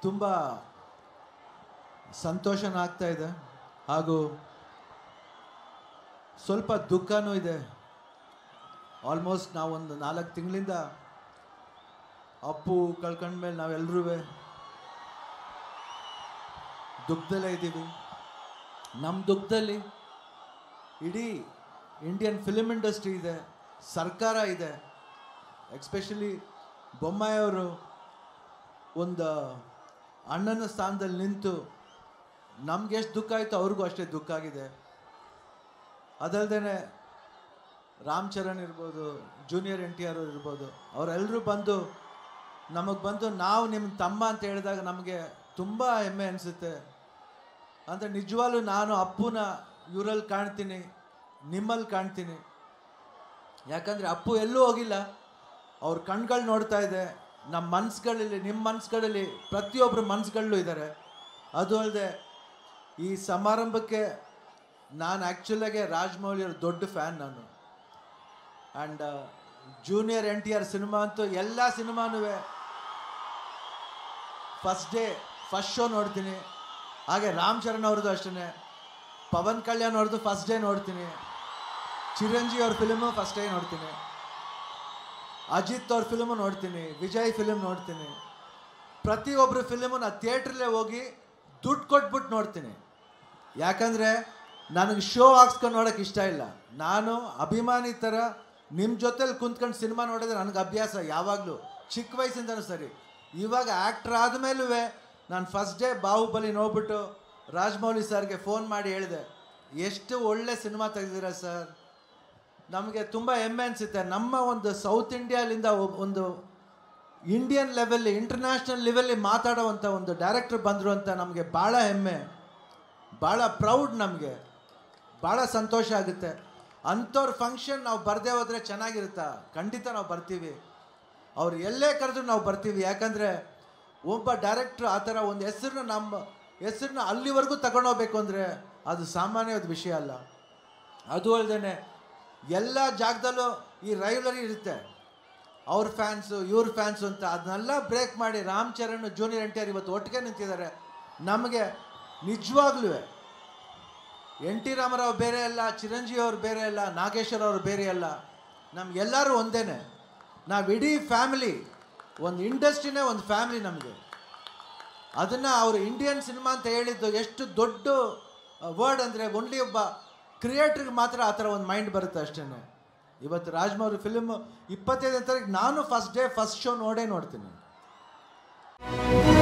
ತುಂಬ ಸಂತೋಷನ ಆಗ್ತಾ ಇದೆ ಹಾಗೂ ಸ್ವಲ್ಪ ದುಃಖನೂ ಇದೆ ಆಲ್ಮೋಸ್ಟ್ ನಾವೊಂದು ನಾಲ್ಕು ತಿಂಗಳಿಂದ ಅಪ್ಪು ಕಳ್ಕೊಂಡ್ಮೇಲೆ ನಾವೆಲ್ಲರೂ ದುಃಖದಲ್ಲೇ ಇದ್ದೀವಿ ನಮ್ಮ ದುಃಖದಲ್ಲಿ ಇಡೀ ಇಂಡಿಯನ್ ಫಿಲ್ಮ್ ಇಂಡಸ್ಟ್ರಿ ಇದೆ ಸರ್ಕಾರ ಇದೆ ಎಕ್ಸ್ಪೆಷಲಿ ಬೊಮ್ಮಾಯಿಯವರು ಒಂದು ಅಣ್ಣನ ಸ್ಥಾನದಲ್ಲಿ ನಿಂತು ನಮ್ಗೆ ಎಷ್ಟು ದುಃಖ ಆಯಿತು ಅವ್ರಿಗೂ ಅಷ್ಟೇ ದುಃಖ ಆಗಿದೆ ಅದಲ್ಲದೆ ರಾಮ್ ಚರಣ್ ಇರ್ಬೋದು ಜೂನಿಯರ್ ಎನ್ ಟಿ ಆರ್ ಇರ್ಬೋದು ಅವರೆಲ್ಲರೂ ಬಂದು ನಮಗೆ ಬಂದು ನಾವು ನಿಮ್ಮ ತಮ್ಮ ಅಂತ ಹೇಳಿದಾಗ ನಮಗೆ ತುಂಬ ಹೆಮ್ಮೆ ಅನಿಸುತ್ತೆ ಅಂದರೆ ನಿಜವಾಗ್ಲೂ ನಾನು ಅಪ್ಪುನ ಇವರಲ್ಲಿ ಕಾಣ್ತೀನಿ ನಿಮ್ಮಲ್ಲಿ ಕಾಣ್ತೀನಿ ಯಾಕಂದರೆ ಅಪ್ಪು ಎಲ್ಲೂ ಹೋಗಿಲ್ಲ ಅವ್ರ ಕಣ್ಗಳು ನೋಡ್ತಾ ಇದೆ ನಮ್ಮ ಮನ್ಸುಗಳಲ್ಲಿ ನಿಮ್ಮ ಮನ್ಸುಗಳಲ್ಲಿ ಪ್ರತಿಯೊಬ್ಬರ ಮನ್ಸುಗಳಲ್ಲೂ ಇದ್ದಾರೆ ಅದು ಅಲ್ಲದೆ ಈ ಸಮಾರಂಭಕ್ಕೆ ನಾನು ಆ್ಯಕ್ಚುಲಾಗೆ ರಾಜಮೌಳಿ ಅವ್ರ ದೊಡ್ಡ ಫ್ಯಾನ್ ನಾನು and junior N T R cinema ಅಂತೂ ಎಲ್ಲ ಸಿನಿಮಾನೂ ಫಸ್ಟ್ ಡೇ ಫಸ್ಟ್ ಶೋ ನೋಡ್ತೀನಿ ಹಾಗೆ ರಾಮ್ ಚರಣ್ ಅವ್ರದ್ದು ಅಷ್ಟೇ ಪವನ್ ಕಲ್ಯಾಣ್ ಅವ್ರದ್ದು ಫಸ್ಟ್ ಡೇ ನೋಡ್ತೀನಿ ಚಿರಂಜೀವಿ ಅವ್ರ ಫಿಲ್ಮು ಫಸ್ಟ್ ಡೇ ನೋಡ್ತೀನಿ ಅಜಿತ್ ಅವ್ರ ಫಿಲ್ಮು ನೋಡ್ತೀನಿ ವಿಜಯ್ ಫಿಲ್ಮ್ ನೋಡ್ತೀನಿ ಪ್ರತಿಯೊಬ್ಬರ ಫಿಲ್ಮು ನಾನು ಥಿಯೇಟ್ರಲ್ಲೇ ಹೋಗಿ ದುಡ್ಡು ಕೊಟ್ಬಿಟ್ಟು ನೋಡ್ತೀನಿ ಯಾಕಂದರೆ ನನಗೆ ಶೋ ಹಾಕ್ಸ್ಕೊಂಡು ನೋಡೋಕೆ ಇಷ್ಟ ಇಲ್ಲ ನಾನು ಅಭಿಮಾನಿ ಥರ ನಿಮ್ಮ ಜೊತೆಲಿ ಕುಂತ್ಕೊಂಡು ಸಿನಿಮಾ ನೋಡೋದು ನನಗೆ ಅಭ್ಯಾಸ ಯಾವಾಗಲೂ ಚಿಕ್ಕ ವಯಸ್ಸಿಂದನೂ ಸರಿ ಇವಾಗ ಆ್ಯಕ್ಟ್ರ್ ಆದಮೇಲೂ ನಾನು ಫಸ್ಟ್ ಡೇ ಬಾಹುಬಲಿ ನೋಡ್ಬಿಟ್ಟು ರಾಜಮೌಳಿ ಸರ್ಗೆ ಫೋನ್ ಮಾಡಿ ಹೇಳಿದೆ ಎಷ್ಟು ಒಳ್ಳೆ ಸಿನಿಮಾ ತೆಗೆದಿರ ಸರ್ ನಮಗೆ ತುಂಬ ಹೆಮ್ಮೆ ಅನಿಸುತ್ತೆ ನಮ್ಮ ಒಂದು ಸೌತ್ ಇಂಡಿಯಾಲಿಂದ ಒಬ್- ಒಂದು ಇಂಡಿಯನ್ ಲೆವೆಲ್ಲಿ ಇಂಟರ್ನ್ಯಾಷನಲ್ ಲೆವೆಲ್ಲಿ ಮಾತಾಡೋವಂಥ ಒಂದು ಡೈರೆಕ್ಟರ್ ಬಂದರು ಅಂತ ನಮಗೆ ಭಾಳ ಹೆಮ್ಮೆ ಭಾಳ ಪ್ರೌಡ್ ನಮಗೆ ಭಾಳ ಸಂತೋಷ ಆಗುತ್ತೆ ಅಂಥವ್ರ ಫಂಕ್ಷನ್ ನಾವು ಬರದೇ ಹೋದರೆ ಚೆನ್ನಾಗಿರುತ್ತಾ ಖಂಡಿತ ನಾವು ಬರ್ತೀವಿ ಅವ್ರು ಎಲ್ಲೇ ಕರೆದ್ರು ನಾವು ಬರ್ತೀವಿ ಯಾಕಂದರೆ ಒಬ್ಬ ಡೈರೆಕ್ಟ್ರು ಆ ಥರ ಒಂದು ಹೆಸರನ್ನ ನಮ್ಮ ಹೆಸರನ್ನ ಅಲ್ಲಿವರೆಗೂ ತಗೊಂಡೋಗ್ಬೇಕು ಅಂದರೆ ಅದು ಸಾಮಾನ್ಯವಾದ ವಿಷಯ ಅಲ್ಲ ಅದು ಅಲ್ಲದೆ ಎಲ್ಲ ಜಾಗದಲ್ಲೂ ಈ ರೈವಲರಿ ಇರುತ್ತೆ ಅವ್ರ ಫ್ಯಾನ್ಸು ಇವ್ರ ಫ್ಯಾನ್ಸು ಅಂತ ಅದನ್ನೆಲ್ಲ ಬ್ರೇಕ್ ಮಾಡಿ Ram Charan junior N T R ಇವತ್ತು ಒಟ್ಟಿಗೆ ನಿಂತಿದ್ದಾರೆ ನಮಗೆ ನಿಜವಾಗ್ಲೂ ಎನ್ ಟಿ ರಾಮರಾವ್ ಬೇರೆ ಅಲ್ಲ ಚಿರಂಜೀವಿ ಅವ್ರು ಬೇರೆ ಅಲ್ಲ ನಾಗೇಶ್ವರ ಅವರು ಬೇರೆ ಅಲ್ಲ ನಮ್ಗೆಲ್ಲರೂ ಒಂದೇನೆ ನಾವು ಇಡೀ ಫ್ಯಾಮಿಲಿ ಒಂದು ಇಂಡಸ್ಟ್ರಿನೇ ಒಂದು ಫ್ಯಾಮಿಲಿ ನಮಗೆ ಅದನ್ನು ಅವರು ಇಂಡಿಯನ್ ಸಿನಿಮಾ ಅಂತ ಹೇಳಿದ್ದು ಎಷ್ಟು ದೊಡ್ಡ ವರ್ಡ್ ಅಂದರೆ ಓನ್ಲಿ ಒಬ್ಬ ಕ್ರಿಯೇಟ್ರಿಗೆ ಮಾತ್ರ ಆ ಥರ ಒಂದು ಮೈಂಡ್ ಬರುತ್ತೆ ಅಷ್ಟೇ ಇವತ್ತು ರಾಜ್ಮೌರಿ ಫಿಲ್ಮ್ ಇಪ್ಪತ್ತೈದನೇ ತಾರೀಕು ನಾನು ಫಸ್ಟ್ ಡೇ ಫಸ್ಟ್ ಶೋ ನೋಡೇ ನೋಡ್ತೀನಿ